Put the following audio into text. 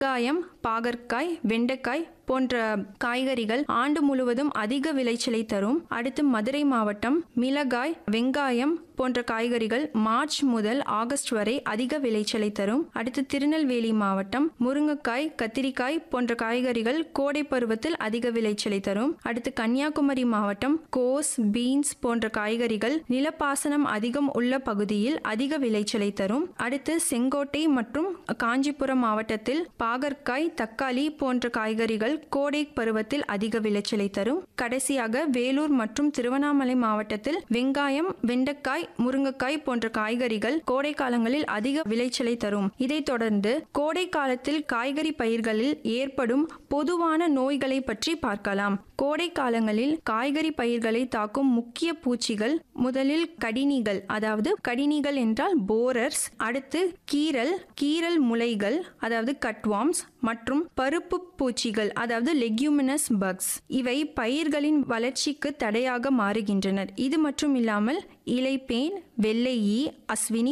வெங்காயம் பாகற்காய் வெண்டைக்காய் போன்ற காய்கறிகள் ஆண்டு முழுவதும் அதிக விளைச்சலை தரும் அடுத்து மதுரை மாவட்டம் மிளகாய் வெங்காயம் போன்ற காய்கறிகள் மார்ச் முதல் ஆகஸ்ட் வரை அதிக விளைச்சலை தரும் அடுத்து திருநெல்வேலி மாவட்டம் முருங்கைக்காய் கத்திரிக்காய் போன்ற காய்கறிகள் கோடை பருவத்தில் அதிக விளைச்சலை தரும் அடுத்து கன்னியாகுமரி மாவட்டம் கோஸ் பீன்ஸ் போன்ற காய்கறிகள் நிலப்பாசனம் அதிகம் உள்ள பகுதியில் அதிக விளைச்சலை தரும் அடுத்து செங்கோட்டை மற்றும் காஞ்சிபுரம் மாவட்டத்தில் பாகற்காய் தக்காளி போன்ற காய்கறிகள் கோடை பருவத்தில் அதிக விளைச்சலை தரும் கடைசியாக வேலூர் மற்றும் திருவண்ணாமலை மாவட்டத்தில் வெங்காயம் வெண்டைக்காய் முருங்கைக்காய் போன்ற காய்கறிகள் கோடை காலங்களில் அதிக விளைச்சலை தரும் இதைத் தொடர்ந்து கோடை காலத்தில் காய்கறி பயிர்களில் ஏற்படும் பொதுவான நோய்களை பற்றி பார்க்கலாம் கோடை காலங்களில் காய்கறி பயிர்களை தாக்கும் முக்கிய பூச்சிகள் முதலில் கடினிகள் அதாவது கடினிகள் என்றால் போரர்ஸ் அடுத்து கீரல் கீரல் முளைகள் அதாவது கட்வார்ம்ஸ் மற்றும் பருப்பு பூச்சிகள் அதாவது லெக்யூமினஸ் பக்ஸ் இவை பயிர்களின் வளர்ச்சிக்கு தடையாக மாறுகின்றனர் இது மட்டும் இல்லாமல் இலைப்பேன் வெள்ளை ஈ அஸ்வினி